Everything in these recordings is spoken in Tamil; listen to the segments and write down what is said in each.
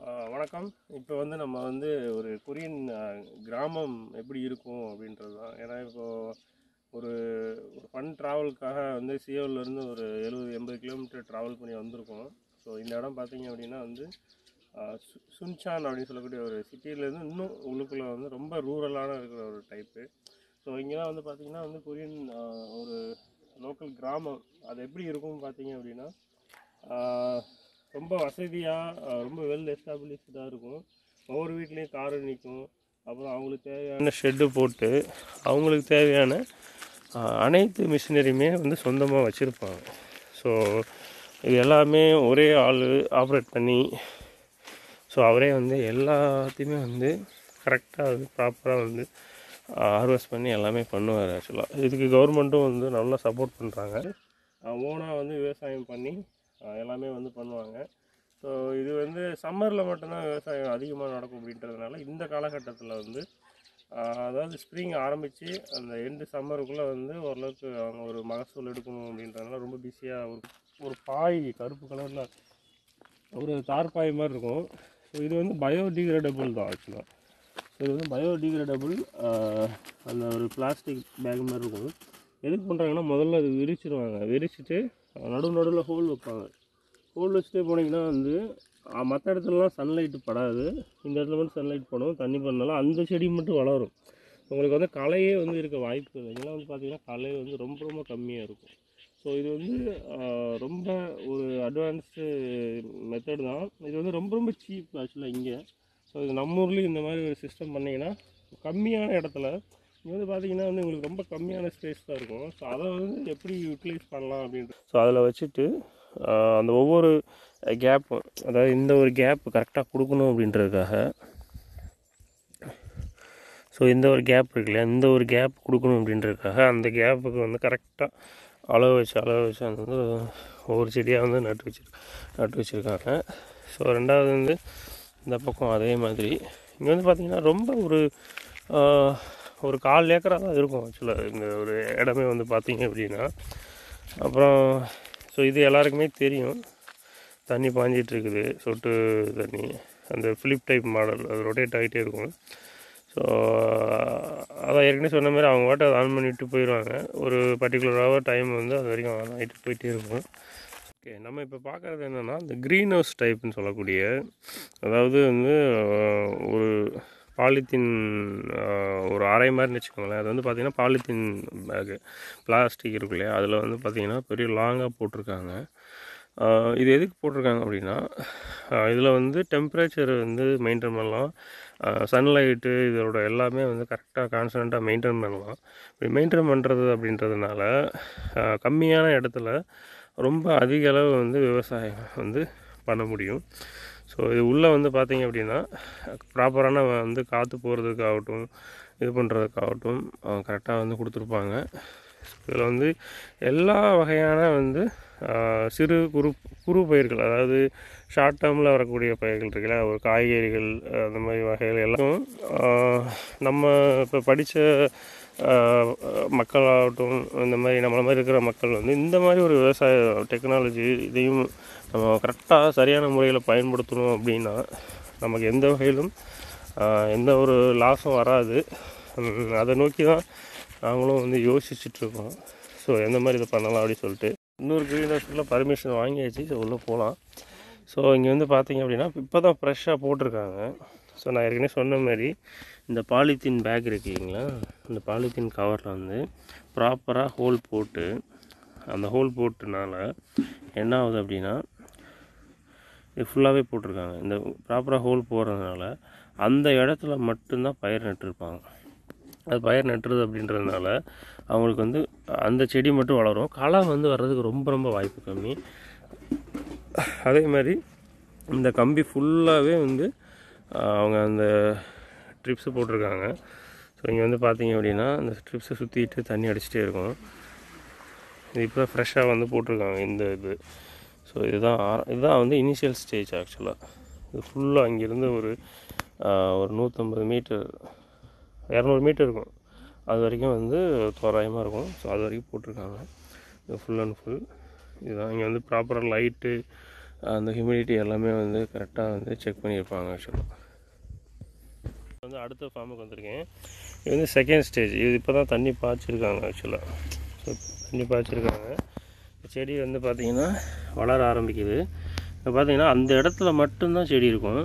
ஆஹ் வணக்கம் இப்போ வந்து நம்ம வந்து ஒரு கொரியன் ஆஹ், கிராமம் எப்படி இருக்கும் அப்படின்றது தான் ஏன்னா இப்போ ஒரு ஒரு ஃபன் ட்ராவலுக்காக வந்து சியோல்லேருந்து ஒரு எழுபது எண்பது கிலோமீட்டர் ட்ராவல் பண்ணி வந்திருக்கோம் ஸோ இந்த இடம் பார்த்தீங்க அப்படின்னா வந்து ஆஹ், சு- சுன்சான் அப்படின்னு சொல்லக்கூடிய ஒரு சிட்டியிலேருந்து இன்னும் உள்ளுக்குள்ளே வந்து ரொம்ப ரூரலான இருக்கிற ஒரு டைப்பு ஸோ இங்கெல்லாம் வந்து பார்த்தீங்கன்னா வந்து கொரியன் ஆஹ், ஒரு லோக்கல் கிராமம் அது எப்படி இருக்கும்னு பார்த்தீங்க அப்படின்னா ஆஹ், ரொம்ப வசதியாக ரொம்ப வெல் எஸ்டாப்ளிஷ்டாக இருக்கும் ஒவ்வொரு வீட்லேயும் காரு நிற்கும் அப்புறம் அவங்களுக்கு தேவையான ஷெட்டு போட்டு அவங்களுக்கு தேவையான ஆஹ், அனைத்து மிஷினரியுமே வந்து சொந்தமாக வச்சுருப்பாங்க ஸோ இது எல்லாமே ஒரே ஆள் ஆப்ரேட் பண்ணி ஸோ அவரே வந்து எல்லாத்தையுமே வந்து கரெக்டாக வந்து ப்ராப்பராக வந்து ஹார்வெஸ்ட் பண்ணி எல்லாமே பண்ணுவார் ஆக்சுவலாக இதுக்கு கவர்மெண்ட்டும் வந்து நல்லா சப்போர்ட் பண்ணுறாங்க ஓனாக வந்து விவசாயம் பண்ணி ஆஹ் எல்லாமே வந்து பண்ணுவாங்க ஸோ இது வந்து சம்மரில் மட்டும்தான் விவசாயம் அதிகமாக நடக்கும் அப்படின்றதுனால இந்த காலகட்டத்தில் வந்து ஆஹ் அதாவது ஸ்ப்ரிங் ஆரம்பித்து அந்த எண்டு சம்மருக்குள்ளே வந்து ஓரளவுக்கு அவங்க ஒரு மகசூல் எடுக்கணும் அப்படின்றதுனால ரொம்ப பிஸியாக ஒரு ஒரு பாய் கருப்பு கலரில் ஒரு தார்பாய் மாதிரி இருக்கும் ஸோ இது வந்து பயோடிகிரேடபிள் தான் ஆக்சுவலாக ஸோ இது வந்து பயோடிகிரேடபிள் அந்த ஒரு பிளாஸ்டிக் பேக் மாதிரி இருக்கும் எதுக்கு பண்ணுறாங்கன்னா முதல்ல அது விரிச்சிருவாங்க விரிச்சிட்டு நடு நடுவில் ஹோல் வைப்பாங்க ஹோல் வச்சுட்டே போனீங்கன்னா வந்து மற்ற இடத்துலலாம் சன்லைட் படாது இந்த இடத்துல மட்டும் சன்லைட் படும் தண்ணி பண்ணாலும் அந்த செடி மட்டும் வளரும் உங்களுக்கு வந்து களையே வந்து இருக்க வாய்ப்பு இல்லை இதெல்லாம் வந்து பார்த்தீங்கன்னா களை வந்து ரொம்ப ரொம்ப கம்மியாக இருக்கும் ஸோ இது வந்து ஆஹ், ரொம்ப ஒரு அட்வான்ஸ்டு மெத்தட் தான் இது வந்து ரொம்ப ரொம்ப சீப் ஆக்சுவலாக இங்கே ஸோ இது நம்ம ஊர்லேயும் இந்த மாதிரி ஒரு சிஸ்டம் பண்ணிங்கன்னா கம்மியான இடத்துல இங்கே வந்து பார்த்தீங்கன்னா வந்து உங்களுக்கு ரொம்ப கம்மியான ஸ்பேஸ் தான் இருக்கும் ஸோ அதை வந்து எப்படி யூட்டிலைஸ் பண்ணலாம் அப்படின்ட்டு ஸோ அதில் வச்சுட்டு ஆஹ், அந்த ஒவ்வொரு கேப்பும் அதாவது இந்த ஒரு கேப் கரெக்டாக கொடுக்கணும் அப்படின்றதுக்காக ஸோ இந்த ஒரு கேப் இருக்கு இல்லையா இந்த ஒரு கேப் கொடுக்கணும் அப்படின்றதுக்காக அந்த கேப்புக்கு வந்து கரெக்டாக அளவு வச்சு அளவு வச்சு அந்த வந்து ஒவ்வொரு செடியாக வந்து நட்டு வச்சு நட்டு வச்சுருக்காங்க ஸோ ரெண்டாவது வந்து இந்த பக்கம் அதே மாதிரி இங்கே வந்து பார்த்திங்கன்னா ரொம்ப ஒரு ஆஹ், ஒரு கால் ஏக்கராக தான் இருக்கும் ஆக்சுவலாக இந்த ஒரு இடமே வந்து பார்த்திங்க அப்படின்னா அப்புறம் ஸோ இது எல்லாருக்குமே தெரியும் தண்ணி பாஞ்சிட்டு இருக்குது சொட்டு தண்ணி அந்த ஃபிலிப் டைப் மாடல் அது ரொட்டேட் ஆகிட்டே இருக்கும் ஸோ அதான் ஏற்கனவே சொன்ன மாதிரி அவங்க வாட்டை அதை ஆன் பண்ணிவிட்டு போயிடுவாங்க ஒரு பர்டிகுலர் ஹவர் டைம் வந்து அது வரைக்கும் ஆன் ஆகிட்டு போயிட்டே இருக்கும் ஓகே நம்ம இப்போ பார்க்குறது என்னென்னா இந்த க்ரீன் ஹவுஸ் டைப்னு சொல்லக்கூடிய அதாவது வந்து ஆஹ், ஒரு பாலித்தீன் ஒரு அரை மாதிரின்னு வச்சுக்கோங்களேன் அது வந்து பார்த்திங்கன்னா பாலித்தீன் பேகு பிளாஸ்டிக் இருக்கு இல்லையா அதில் வந்து பார்த்திங்கன்னா பெரிய லாங்காக போட்டிருக்காங்க ஆஹ் இது எதுக்கு போட்டிருக்காங்க அப்படின்னா இதில் வந்து டெம்பரேச்சர் வந்து மெயின்டைன் பண்ணலாம் சன்லைட்டு இதோட எல்லாமே வந்து கரெக்டாக கான்ஸ்டண்ட்டாக மெயின்டைன் பண்ணலாம் இப்படி மெயின்டைன் பண்ணுறது அப்படின்றதுனால ஆஹ் கம்மியான இடத்துல ரொம்ப அதிக அளவு வந்து விவசாயம் வந்து பண்ண முடியும் ஸோ இது உள்ளே வந்து பார்த்தீங்க அப்படின்னா ப்ராப்பரான வந்து காற்று போகிறதுக்காகட்டும் இது பண்ணுறதுக்காகட்டும் கரெக்டாக வந்து கொடுத்துருப்பாங்க இதில் வந்து எல்லா வகையான வந்து ஆஹ், சிறு குறு குறு பயிர்கள் அதாவது ஷார்ட் டேர்மில் வரக்கூடிய பயிர்கள் இருக்குல்ல ஒரு காய்கறிகள் அஹ், அந்த மாதிரி வகைகள் எல்லாம் ஆஹ், நம்ம இப்போ படித்த மக்களாகட்டும் இந்த மாதிரி நம்மளை மாதிரி இருக்கிற மக்கள் வந்து இந்த மாதிரி ஒரு விவசாய டெக்னாலஜி இதையும் நம்ம கரெக்டாக சரியான முறையில் பயன்படுத்தணும் அப்படின்னா நமக்கு எந்த வகையிலும் ஆஹ், எந்த ஒரு லாஸும் வராது உம், அதை நோக்கி தான் நாங்களும் வந்து யோசிச்சுட்ருக்கோம் ஸோ எந்த மாதிரி இதை பண்ணலாம் அப்படின்னு சொல்லிட்டு இன்னொரு க்ரீன் ஹவுஸில் பர்மிஷன் வாங்கியாச்சு ஸோ உள்ளே போகலாம் ஸோ இங்கே வந்து பார்த்தீங்க அப்படின்னா இப்போ தான் ஃப்ரெஷ்ஷாக போட்டிருக்காங்க ஸோ நான் ஏற்கனவே சொன்ன மாதிரி இந்த பாலித்தீன் பேக் இருக்கு இல்லைங்களா இந்த பாலித்தீன் கவரில் வந்து ப்ராப்பராக ஹோல் போட்டு அந்த ஹோல் போட்டனால என்ன ஆகுது அப்படின்னா இது ஃபுல்லாகவே போட்டிருக்காங்க இந்த ப்ராப்பராக ஹோல் போடுறதுனால அந்த இடத்துல மட்டும்தான் பயிர் நட்டிருப்பாங்க அது பயிர் நட்டுறது அப்படின்றதுனால அவங்களுக்கு வந்து அந்த செடி மட்டும் வளரும் களை வந்து வர்றதுக்கு ரொம்ப ரொம்ப வாய்ப்பு கம்மி அதே மாதிரி இந்த கம்பி ஃபுல்லாகவே வந்து ஆஹ், அவங்க அந்த ட்ரிப்ஸு போட்டிருக்காங்க ஸோ இங்கே வந்து பார்த்தீங்க அப்படின்னா அந்த ட்ரிப்ஸை சுற்றிட்டு தண்ணி அடிச்சிட்டே இருக்கும் இது இப்போ ஃப்ரெஷ்ஷாக வந்து போட்டிருக்காங்க இந்த இது ஸோ இதுதான் ஆர- இதுதான் வந்து இனிஷியல் ஸ்டேஜ் ஆக்சுவலாக இது ஃபுல்லாக இங்கேருந்து ஒரு ஆஹ், ஒரு நூற்றம்பது மீட்டர் இரநூறு மீட்டர் இருக்கும் அது வரைக்கும் வந்து தோராயமாக இருக்கும் ஸோ அது வரைக்கும் போட்டிருக்காங்க இது ஃபுல் அண்ட் ஃபுல் இதுதான் இங்கே வந்து ப்ராப்பராக லைட்டு அந்த ஹியூமிடிட்டி எல்லாமே வந்து கரெக்டாக வந்து செக் பண்ணியிருப்பாங்க ஆக்சுவலாக வந்து அடுத்த ஃபார்முக்கு வந்திருக்கேன் இது வந்து செகண்ட் ஸ்டேஜ் இது இப்போ தான் தண்ணி பாய்ச்சிருக்காங்க ஆக்சுவலாக ஸோ தண்ணி பாய்ச்சிருக்காங்க செடி வந்து பார்த்திங்கன்னா வளர ஆரம்பிக்குது இப்போ பார்த்தீங்கன்னா அந்த இடத்துல மட்டும்தான் செடி இருக்கும்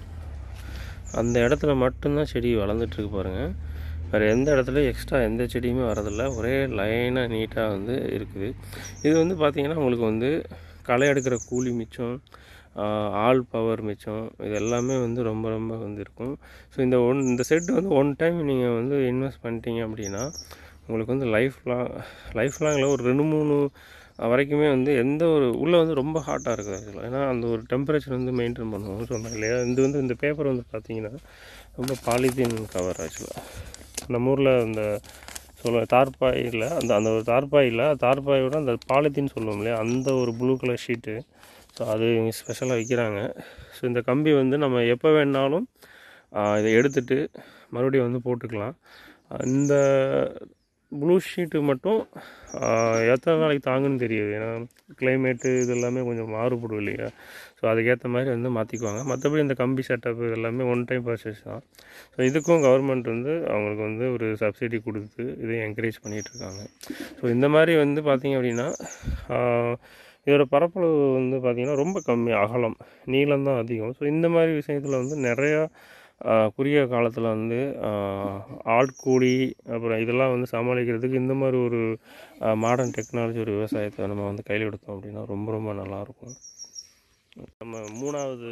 அந்த இடத்துல மட்டும்தான் செடி வளர்ந்துட்டுருக்கு பாருங்கள் வேறு எந்த இடத்துல எக்ஸ்ட்ரா எந்த செடியுமே வரதில்லை ஒரே லைனாக நீட்டாக வந்து இருக்குது இது வந்து பார்த்திங்கன்னா உங்களுக்கு வந்து களை எடுக்கிற கூலி மிச்சம் ஆஹ், ஆள் பவர் மிச்சம் இது எல்லாமே வந்து ரொம்ப ரொம்ப வந்து இருக்கும் ஸோ இந்த ஒன் இந்த செட் வந்து ஒன் டைம் நீங்கள் வந்து இன்வெஸ்ட் பண்ணிட்டீங்க அப்படின்னா உங்களுக்கு வந்து லைஃப் லாங் லைஃப் லாங்கில் ஒரு ரெண்டு மூணு வரைக்குமே வந்து எந்த ஒரு உள்ளே வந்து ரொம்ப ஹாட்டாக இருக்குது ஆக்சுவலாக ஏன்னா அந்த ஒரு டெம்பரேச்சர் வந்து மெயின்டைன் பண்ணுவோம் சொன்னேன் இல்லையா இது வந்து இந்த பேப்பர் வந்து பார்த்தீங்கன்னா ரொம்ப பாலித்தீன் கவர் ஆக்சுவலாக நம்ம ஊரில் அந்த சொல்ல தார்பாயில் அந்த அந்த ஒரு தார்பாயில் தார்பாயோட அந்த பாலித்தீன் சொல்லுவோம் இல்லையா அந்த ஒரு ப்ளூ கலர் ஷீட்டு ஸோ அது இவங்க ஸ்பெஷலாக விற்கிறாங்க ஸோ இந்த கம்பி வந்து நம்ம எப்போ வேணாலும் ஆ, இதை எடுத்துட்டு மறுபடியும் வந்து போட்டுக்கலாம் இந்த ப்ளூ ஷீட்டு மட்டும் ஆ, எத்தனை நாளைக்கு தாங்குன்னு தெரியாது ஏன்னா கிளைமேட்டு இது எல்லாமே கொஞ்சம் மாறுபடும் இல்லையா ஸோ அதுக்கேற்ற மாதிரி வந்து மாற்றிக்குவாங்க மற்றபடி இந்த கம்பி செட்டப் இது எல்லாமே ஒன் டைம் பர்ச்சேஸ் தான் ஸோ இதுக்கும் கவர்மெண்ட் வந்து அவங்களுக்கு வந்து ஒரு சப்சிடி கொடுத்து இதை என்கரேஜ் பண்ணிகிட்ருக்காங்க ஸோ இந்த மாதிரி வந்து பார்த்திங்க அப்படின்னா ஆ, இதோட பரப்பளவு வந்து பார்த்திங்கன்னா ரொம்ப கம்மி அகலம் நீளம் தான் அதிகம் ஸோ இந்த மாதிரி விஷயத்தில் வந்து நிறையா ஆ, குறுகிய காலத்தில் வந்து ஆ, ஆட்கூலி அப்புறம் இதெல்லாம் வந்து சமாளிக்கிறதுக்கு இந்த மாதிரி ஒரு மாடர்ன் டெக்னாலஜி ஒரு விவசாயத்தை நம்ம வந்து கையில் எடுத்தோம் அப்படின்னா ரொம்ப ரொம்ப நல்லாயிருக்கும் நம்ம மூணாவது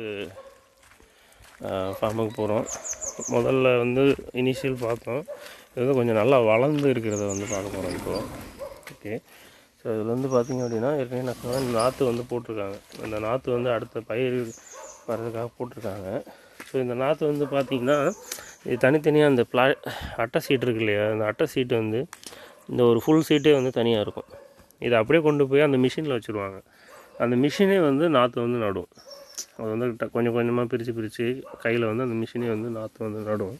ஃபார்முக்கு போகிறோம் முதல்ல வந்து இனிஷியல் பார்த்தோம் இது வந்து கொஞ்சம் நல்லா வளர்ந்து இருக்கிறத வந்து பார்க்க போகிறோம் இப்போ ஓகே ஸோ இதில் வந்து பார்த்திங்க அப்படின்னா ஏற்கனவே நான் சொன்னேன் நாற்று வந்து போட்டிருக்காங்க அந்த நாற்று வந்து அடுத்த பயிர் வர்றதுக்காக போட்டிருக்காங்க ஸோ இந்த நாற்று வந்து பார்த்திங்கன்னா இது தனித்தனியாக அந்த பிளா அட்டை சீட் இருக்கு இல்லையா அந்த அட்டை சீட்டு வந்து இந்த ஒரு ஃபுல் சீட்டே வந்து தனியாக இருக்கும் இதை அப்படியே கொண்டு போய் அந்த மிஷினில் வச்சுருவாங்க அந்த மிஷினே வந்து நாற்று வந்து நடும் அது வந்து ட- கொஞ்சம் கொஞ்சமாக பிரித்து பிரித்து கையில் வந்து அந்த மிஷினே வந்து நாற்று வந்து நடும்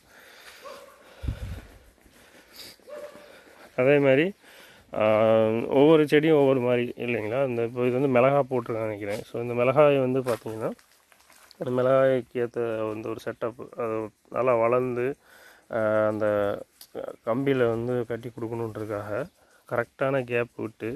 அதே மாதிரி ஆஹ், ஒவ்வொரு செடியும் ஒவ்வொரு மாதிரி இல்லைங்களா இந்த இப்போ இது வந்து மிளகா போட்டிருக்காங்க நினைக்கிறேன் ஸோ இந்த மிளகாய் வந்து பார்த்திங்கன்னா அந்த மிளகாய்க்கு ஏற்ற வந்து ஒரு செட்டப் அது நல்லா வளர்ந்து ஆஹ், அந்த கம்பியில் வந்து கட்டி கொடுக்கணுன்றதுக்காக கரெக்டான கேப் விட்டு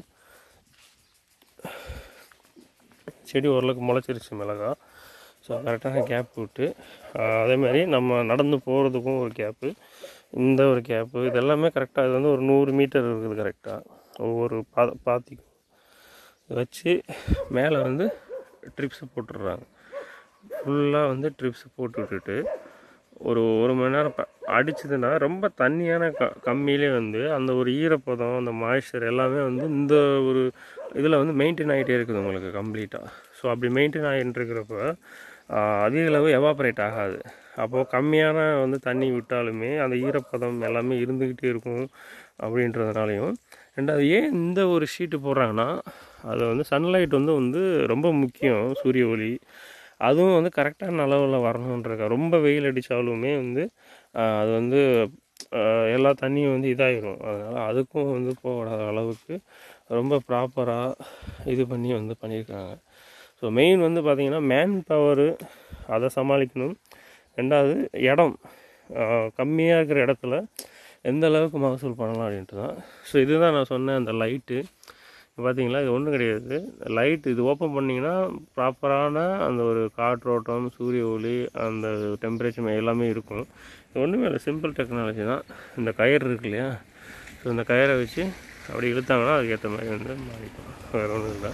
செடி ஓரளவுக்கு முளைச்சிருச்சு மிளகா ஸோ கரெக்டான கேப் விட்டு ஆஹ், அதே மாதிரி நம்ம நடந்து போகிறதுக்கும் ஒரு கேப்பு இந்த ஒரு கேப்பு இது எல்லாமே கரெக்டாக இது வந்து ஒரு நூறு மீட்டர் இருக்குது கரெக்டாக ஒவ்வொரு பா பாத்திக்கும் வச்சு மேலே வந்து ட்ரிப்ஸ் போட்டுடுறாங்க ஃபுல்லாக வந்து ட்ரிப்ஸ் போட்டு விட்டுட்டு ஒரு ஒரு மணி நேரம் ப- அடிச்சதுன்னா ரொம்ப தண்ணியான க கம்மியிலே வந்து அந்த ஒரு ஈரப்பதம் அந்த மாய்ஸ்சர் எல்லாமே வந்து இந்த ஒரு இதில் வந்து மெயின்டைன் ஆகிட்டே இருக்குது உங்களுக்கு கம்ப்ளீட்டாக ஸோ அப்படி மெயின்டைன் ஆகிட்டு இருக்கிறப்ப ஆஹ், அதிக அளவு எவாப்ரேட் ஆகாது அப்போது கம்மியான வந்து தண்ணி விட்டாலுமே அந்த ஈரப்பதம் எல்லாமே இருந்துக்கிட்டே இருக்கும் அப்படின்றதுனாலையும் ரெண்டாவது ஏன் இந்த ஒரு ஷீட்டு போடுறாங்கன்னா அது வந்து சன்லைட் வந்து வந்து ரொம்ப முக்கியம் சூரிய ஒளி அதுவும் வந்து கரெக்டான அளவில் வரணுன்றக்கா ரொம்ப வெயில் அடித்தாலுமே வந்து ஆஹ், அது வந்து ஆஹ், எல்லா தண்ணியும் வந்து இதாகிடும் அதனால் அதுக்கும் வந்து போகாத அளவுக்கு ரொம்ப ப்ராப்பராக இது பண்ணி வந்து பண்ணியிருக்காங்க ஸோ மெயின் வந்து பார்த்திங்கன்னா மேன் பவரு அதை சமாளிக்கணும் ரெண்டாவது இடம் கம்மியாக இருக்கிற இடத்துல எந்த அளவுக்கு மகசூல் பண்ணலாம் அப்படின்ட்டு தான் ஸோ இதுதான் நான் சொன்னேன் அந்த லைட்டு பார்த்தீங்களா இது ஒன்றும் கிடையாது லைட் இது ஓப்பன் பண்ணிங்கன்னா ப்ராப்பரான அந்த ஒரு காற்றோட்டம் சூரிய ஒளி அந்த டெம்பரேச்சர் எல்லாமே இருக்கும் இது ஒன்றுமே இல்லை சிம்பிள் டெக்னாலஜி தான் இந்த கயிறு இருக்கு இல்லையா ஸோ இந்த கயிறை வச்சு அப்படி இழுத்தாங்கன்னா அதுக்கேற்ற மாதிரி வந்து மாறிக்கும் வேறு ஒன்றும் இல்லை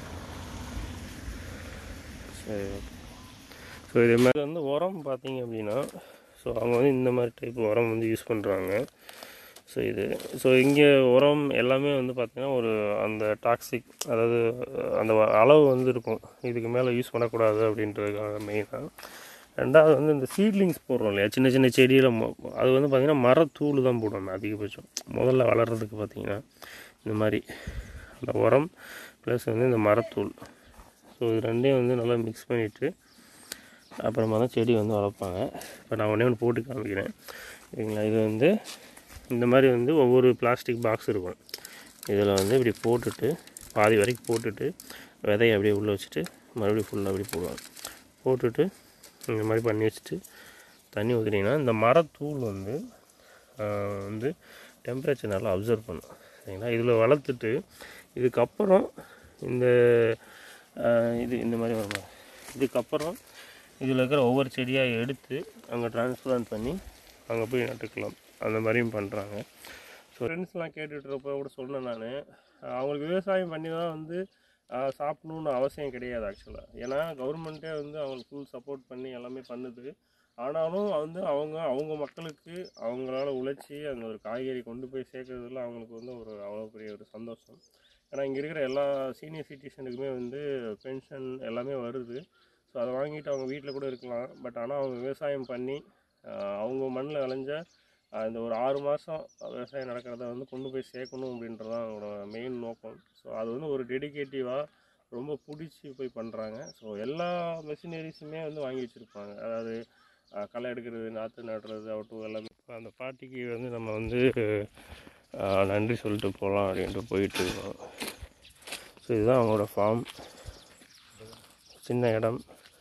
சரி ஸோ இதே மாதிரி வந்து உரம் பார்த்தீங்க அப்படின்னா ஸோ அவங்க வந்து இந்த மாதிரி டைப் உரம் வந்து யூஸ் பண்ணுறாங்க ஸோ இது ஸோ இங்கே உரம் எல்லாமே வந்து பார்த்திங்கன்னா ஒரு அந்த டாக்ஸிக் அதாவது அந்த வ- அளவு வந்து இருக்கும் இதுக்கு மேலே யூஸ் பண்ணக்கூடாது அப்படின்றதுக்காக மெயினாக ரெண்டாவது வந்து இந்த சீட்லிங்ஸ் போடுறோம் இல்லையா சின்ன சின்ன செடியில் அது வந்து பார்த்திங்கன்னா மரத்தூள் தான் போடுவாங்க அதிகபட்சம் முதல்ல வளர்கிறதுக்கு பார்த்திங்கன்னா இந்த மாதிரி அந்த உரம் ப்ளஸ் வந்து இந்த மரத்தூள் ஸோ இது ரெண்டையும் வந்து நல்லா மிக்ஸ் பண்ணிவிட்டு அப்புறமா தான் செடி வந்து வளர்ப்பாங்க இப்போ நான் ஒன்றே ஒன்று போட்டு காமிக்கிறேன் சரிங்களா இது வந்து இந்த மாதிரி வந்து ஒவ்வொரு பிளாஸ்டிக் பாக்ஸ் இருக்கும் இதில் வந்து இப்படி போட்டுட்டு பாதி வரைக்கும் போட்டுட்டு விதையை அப்படியே உள்ளே வச்சுட்டு மறுபடியும் ஃபுல்லாக அப்படி போடுவாங்க போட்டுட்டு இந்த மாதிரி பண்ணி வச்சுட்டு தண்ணி ஊற்றுனீங்கன்னா இந்த மரத்தூள் வந்து ஆஹ், வந்து டெம்பரேச்சர் நல்லா அப்சர்வ் பண்ணும் சரிங்களா இதில் வளர்த்துட்டு இதுக்கப்புறம் இந்த ஆஹ், இது இந்த மாதிரி வரும் பாருங்க. இதுக்கப்புறம் இதில் இருக்கிற ஒவ்வொரு செடியாக எடுத்து அங்கே டிரான்ஸ்பிளான்ட் பண்ணி அங்கே போய் நட்டுக்கலாம் அந்த மாதிரியும் பண்ணுறாங்க ஸோ ஃப்ரெண்ட்ஸ்லாம் கேட்டுட்ருப்ப கூட சொன்னேன் நான் அவங்களுக்கு விவசாயம் பண்ணி தான் வந்து ஆஹ், சாப்பிடணுன்னு அவசியம் கிடையாது ஆக்சுவலாக ஏன்னா கவர்மெண்ட்டே வந்து அவங்களுக்கு ஃபுல் சப்போர்ட் பண்ணி எல்லாமே பண்ணுது ஆனாலும் வந்து அவங்க அவங்க மக்களுக்கு அவங்களால உழைச்சி அந்த ஒரு காய்கறி கொண்டு போய் சேர்க்கறதுல அவங்களுக்கு வந்து ஒரு அவ்வளோ பெரிய ஒரு சந்தோஷம் ஏன்னா இங்கே இருக்கிற எல்லா சீனியர் சிட்டிசனுக்குமே வந்து பென்ஷன் எல்லாமே வருது ஸோ அதை வாங்கிட்டு அவங்க வீட்டில் கூட இருக்கலாம் பட் ஆனால் அவங்க விவசாயம் பண்ணி ஆஹ், அவங்க மண்ணில் விளைஞ்ச ஆஹ், இந்த ஒரு ஆறு மாதம் விவசாயம் நடக்கிறத வந்து கொண்டு போய் சேர்க்கணும் அப்படின்றது தான் அவங்களோட மெயின் நோக்கம் ஸோ அது வந்து ஒரு டெடிகேட்டிவாக ரொம்ப பிடிச்சி போய் பண்ணுறாங்க ஸோ எல்லா மெஷினரிஸுமே வந்து வாங்கி வச்சுருப்பாங்க அதாவது ஆஹ், களை எடுக்கிறது நாற்று நடுறது ஆகட்டும் எல்லாமே இப்ப அந்த பாட்டிக்கு வந்து நம்ம வந்து ஆஹ், நன்றி சொல்லிட்டு போகலாம் அப்படின்ட்டு போயிட்டு இருக்கோம் ஸோ இதுதான் அவங்களோட ஃபார்ம் சின்ன இடம்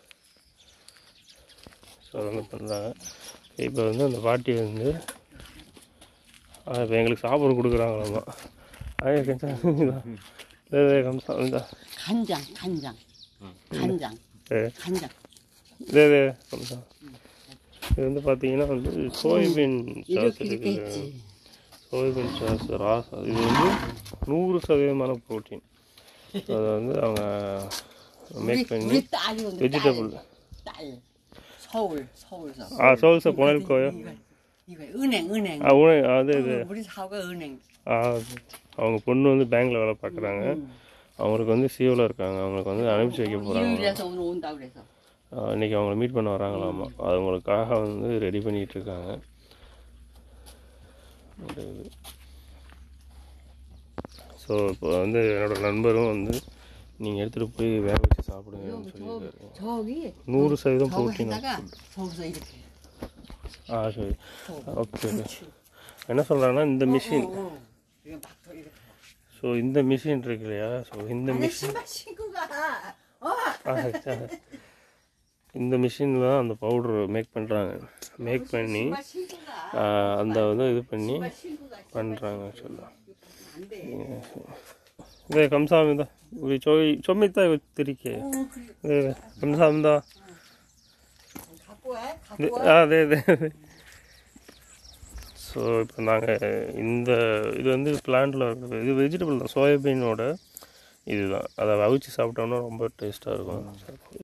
ஸோ அது வந்து பண்ணுறாங்க இப்போ வந்து அந்த பாட்டி வந்து இப்போ எங்களுக்கு சாப்பாடு கொடுக்குறாங்களாமா அதே கம்சா கம்சா இந்த 간장, 간장, 간장, 네. 간장. இதே இதே கம்சா இது வந்து பார்த்தீங்கன்னா வந்து சோயாபீன் சாஸ் 이렇게 이렇게 இருக்குது 했지. சோயாபீன் சாஸ் ராஸ் இது வந்து நூறு சதவீதமான ப்ரோட்டீன் அதை வந்து அவங்க 우리, மேக் பண்ணி 우리 딸이 오늘 வெஜிடபிள் 딸, 딸. 서울, 서울서. ஆ சோல்ஸை போனேல்கோயோ 이거, 이거 은행, 은행. ஆ உணவு அது இது 어, 우리 사과 은행. ஆ, அவங்க பொண்ணு வந்து பேங்க்கில் வேலை பார்க்குறாங்க 음. அவங்களுக்கு வந்து சிஓவில் இருக்காங்க அவங்களுக்கு வந்து அனுப்பிச்சி வைக்க போகிறாங்க 일요일에서 오늘 온다 그래서. இன்றைக்கி அவங்கள மீட் பண்ண வராங்களாமா அவங்களுக்காக வந்து ரெடி பண்ணிகிட்டு இருக்காங்க ஸோ இப்போ வந்து என்னோட நண்பரும் வந்து நீங்கள் எடுத்துகிட்டு போய் வேக வச்சு சாப்பிடுங்கன்னு சொல்லியிருக்காரு 저기 நூறு சதவீதம் 저거 ப்ரோட்டீன் 해다가 저기서 이렇게. ஆ சரி 저거. ஓகே என்ன சொல்கிறாங்கன்னா இந்த மிஷின் 어, 어. 이거 막더 이렇게. ஸோ இந்த மிஷின் இருக்கு இல்லையா ஸோ இந்த 아니 மிஷின் 신발 신고 가. 어. இந்த மிஷினில் தான் அந்த பவுடர் மேக் பண்ணுறாங்க மேக் பண்ணி 신발 신고 가. ஆ, அந்த வந்து இது பண்ணி 신발 신고 가. பண்ணுறாங்க ஆக்சுவலாக 안 돼. 네 감사합니다. 우리 저희 좀 이따 이거 드릴게요. 어, 그래. 네 감사합니다. 갖고 와. 갖고 네, 와. 아 네네. ஸோ இப்போ நாங்கள் இந்த இது வந்து பிளான்ட்டில் இருக்கிறது இது வெஜிடபிள் தான் சோயாபீனோட இதுதான் அதை அவிச்சு சாப்பிட்டோம்னா ரொம்ப டேஸ்ட்டாக இருக்கும்